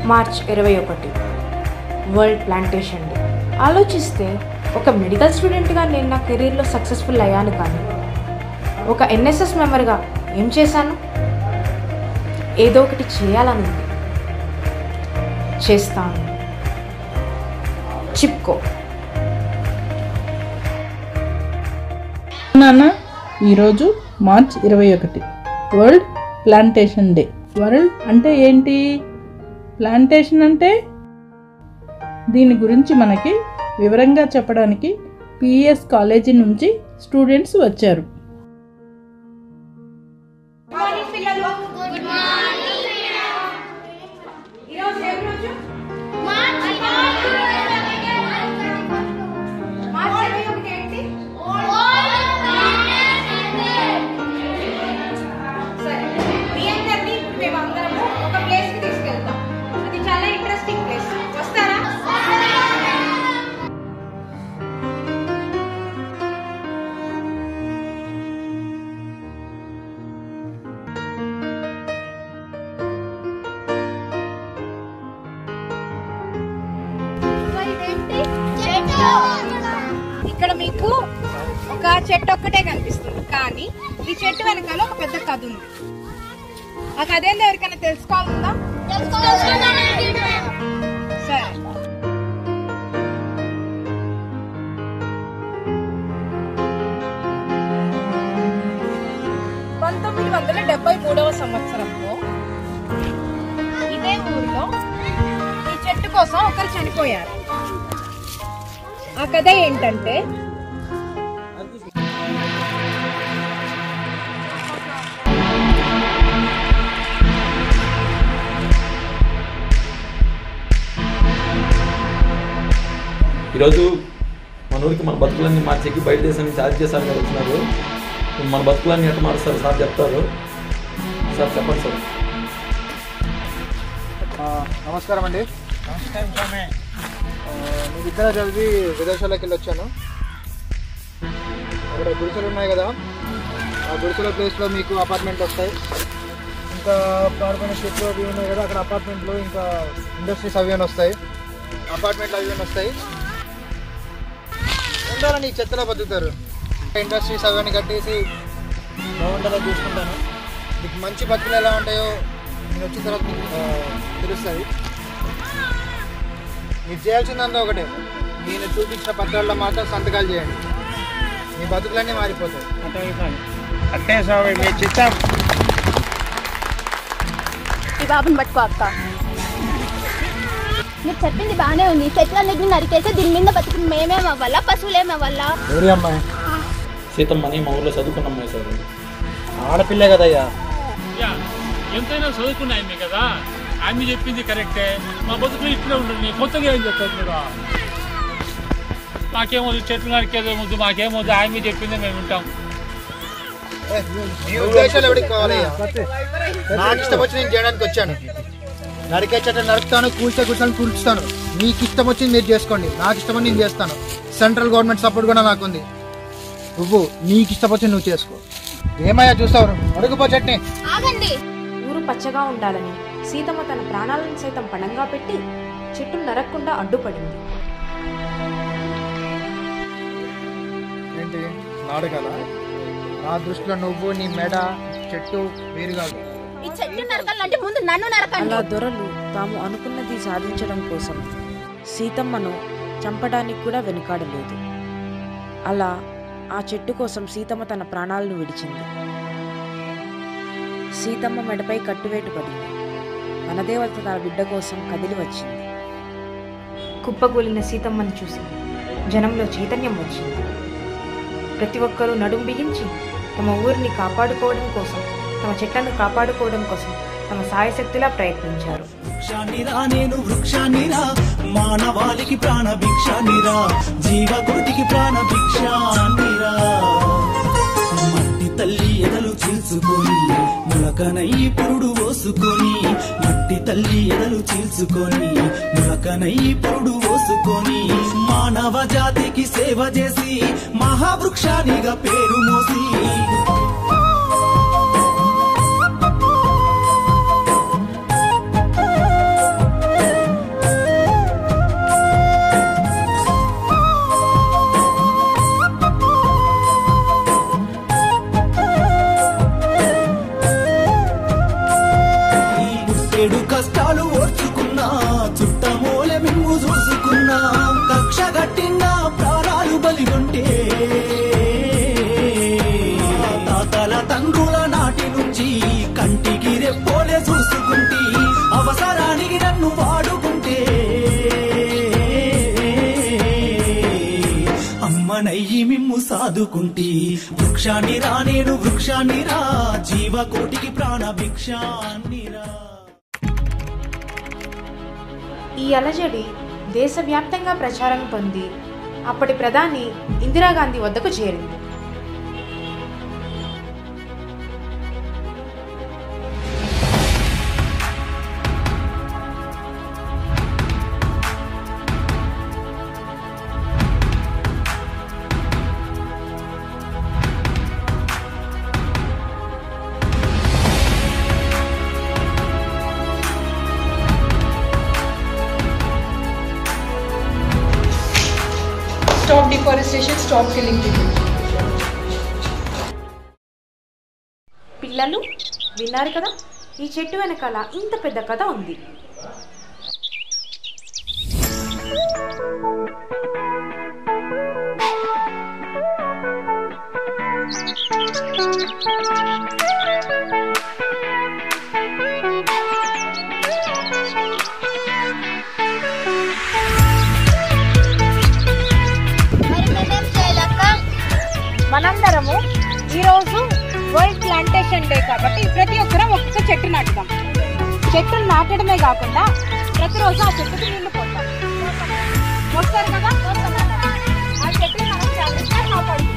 March ఇరవై ఒకటి world plantation day ఆలోచిస్తే ఒక మెడికల్ స్టూడెంట్గా నేను నా కెరీర్లో సక్సెస్ఫుల్ అయ్యాను కానీ ఒక ఎన్ఎస్ఎస్ మెంబర్గా ఏం చేశాను ఏదో ఒకటి చేయాలని ఉంది చేస్తాను చిప్కో నాన్న ఈరోజు మార్చ్ ఇరవై ఒకటి వరల్డ్ ప్లాంటేషన్ డే వరల్డ్ అంటే ఏంటి ప్లాంటేషన్ అంటే దీని గురించి మనకి వివరంగా చెప్పడానికి పిఎస్ కాలేజీ నుంచి స్టూడెంట్స్ వచ్చారు సరే మీ అందరినీ ఇప్పుడు మేము అందరము ఒక ప్లేస్ కి తీసుకెళ్తాం అది చాలా ఇంట్రెస్టింగ్ ప్లేస్ వస్తారా ఇక్కడ మీకు ఒక చెట్టు ఒక్కటే కనిపిస్తుంది కానీ ఈ చెట్టు వెనకాల ఒక పెద్ద కథ ఉంది ఆ కథ ఏందో ఎవరికైనా తెలుసుకోవాలందా సరే పంతొమ్మిది వందల డెబ్బై మూడవ సంవత్సరంలో ఇదే ఊరిలో ఈ చెట్టు కోసం ఒకరు చనిపోయారు ఆ కథ ఏంటంటే ఈరోజు మన ఊరికి మన బతుకులన్నీ మార్చేకి బయట దేశం నుంచి ఆదిత్య సార్ గారు వచ్చినారు మన బతుకులన్నీ ఎట్లా మారుస్తారు సార్ చెప్తారు సార్ చెప్పండి సార్ ఆ, నమస్కారం అండి ఆ, నేను విద్యా చదివి విదేశాలకు వెళ్ళి వచ్చాను అక్కడ గుడిసెలు ఉన్నాయి కదా ఆ గుడిసెల ప్లేస్లో మీకు అపార్ట్మెంట్లు వస్తాయి ఇంకా పాడుకునే షెట్లు అవి ఉన్నాయి కదా అక్కడ అపార్ట్మెంట్లు ఇంకా ఇండస్ట్రీస్ అవి అని వస్తాయి అపార్ట్మెంట్లు అవి అని వస్తాయి ఉండాలని ఈ చెత్తలో బతుకుతారు ఇండస్ట్రీస్ అవి అని కట్టేసి బాగుండాలో చూసుకుంటాను మీకు మంచి బతుకులు ఎలా ఉంటాయో నేను వచ్చిన తర్వాత మీకు ఆ, తెలుస్తుంది మీరు చేయాల్సిందంతా ఒకటే నేను చూపించిన పత్రాల్లో మాత్రం సంతకాలు చేయండి మీ బతుకులన్నీ మారిపోతాయి అట్టే స్వామి మీ చిత్తం ఈ బాబుని పట్టుకో అక్క మీరు చెప్పింది బాగానే ఉంది చెట్లన్నిటిని నరికేస్తే దీని మీద బతుకు మేమేం అవ్వాలా పశువులేం అవ్వాలా ఎవరి అమ్మాయి సీతమ్మని మా ఊర్లో చదువుకున్న అమ్మాయి సార్ ఆడపిల్లే కదయ్యా యా, ఎంతైనా చదువుకున్నాయి కదా ఆమె చెప్పింది కరెక్టే మా బతుకులు ఇట్లే ఉండండి కొత్తగా ఏం చెప్తారు మీరు మాకేమొద్దు చెట్లు నరికేదో ముద్దు మాకేమొద్దు ఆమె చెప్పింది మేము వింటాం ఏ, మీ ఉద్దేశాలు ఎవరికి కావాలయ్యా నాకు ఇష్టం వచ్చి నేను చేయడానికి వచ్చాను నరికే చెట్టు నరుకుతాను కూల్చే కూర్చొని కూల్చుతాను మీకు ఇష్టం వచ్చింది మీరు చేసుకోండి నాకు ఇష్టం నేను చేస్తాను సెంట్రల్ గవర్నమెంట్ సపోర్ట్ కూడా నాకుంది నువ్వు నీకు ఇష్టం వచ్చింది నువ్వు చేసుకో ఏమయ్యా చూస్తావు అడుగుపో చట్నీ ఆగండి ఊరు పచ్చగా ఉండాలని సీతమ్మ తన ప్రాణాలను సైతం పణంగా పెట్టి చెట్టును నరక్కుండా అడ్డుపడింది ఏంటి నాటకాల నా దృష్టిలో నువ్వు నీ మెడ చెట్టు వేరు కాదు ఈ చెట్టు నరకాలంటే ముందు నన్ను నరకండి అలా దొరలు తాము అనుకున్నది సాధించడం కోసం సీతమ్మను చంపడానికి కూడా వెనుకాడలేదు అలా ఆ చెట్టు కోసం సీతమ్మ తన ప్రాణాలను విడిచింది సీతమ్మ మెడపై కట్టువేటు పడింది వనదేవత తన బిడ్డ కోసం కదిలి వచ్చింది కుప్పగూలిన సీతమ్మను చూసి జనంలో చైతన్యం వచ్చింది ప్రతి ఒక్కరూ నడుం బిగించి తమ ఊరిని కాపాడుకోవడం కోసం తమ చెట్లను కాపాడుకోవడం కోసం తమ సాయశక్తిలా ప్రయత్నించారు వృక్షాన్నిరా నేను వృక్షాన్నిరా మానవాళికి ప్రాణ భిక్షాన్నిరా జీవకోటికి ప్రాణ భిక్షాన్నిరా మట్టి తల్లి ఎదలు చీల్చుకొని ములకనై పురుడు పోసుకొని మట్టి తల్లి ఎదలు చీల్చుకొని ములకనై పురుడు పోసుకొని మానవ జాతికి సేవ చేసి మహావృక్షానిగా పేరు మోసి పుట్టేడు కష్టాలు ఓర్చుకున్నా చుట్టమూలె మిమ్ము చూసుకున్నా కక్ష కట్టిన ప్రాణాలు బలిగొంటే తాతల తండ్రుల నాటి నుంచి కంటికి రెప్పోలే చూసుకుంటే అవసరానికి నన్ను వాడుకుంటే అమ్మనయ్యి మిమ్ము సాదుకుంటి వృక్షాన్ని రా నేను వృక్షాన్ని రా జీవకోటికి ప్రాణ భిక్షాన్ని రా ఈ అలజడి దేశవ్యాప్తంగా ప్రచారం పొంది అప్పటి ప్రధాని ఇందిరాగాంధీ వద్దకు చేరింది Stop deforestation, stop killing people. పిల్లలు విన్నారు కదా ఈ చెట్టు వెనకాల ఇంత పెద్ద కథ ఉంది మరి మేమేం చేయాలక్క మనందరము ఈరోజు వరల్డ్ ప్లాంటేషన్ డే కాబట్టి ప్రతి ఒక్కరం ఒక్కొక్క చెట్టు నాటుదాం చెట్టును నాటడమే కాకుండా ప్రతిరోజు ఆ చెట్టుకి నీళ్లు పోతాం పోస్తారు కదా ఆ చెట్టుని మనం జాగ్రత్తగా కాపాడుకోవాలి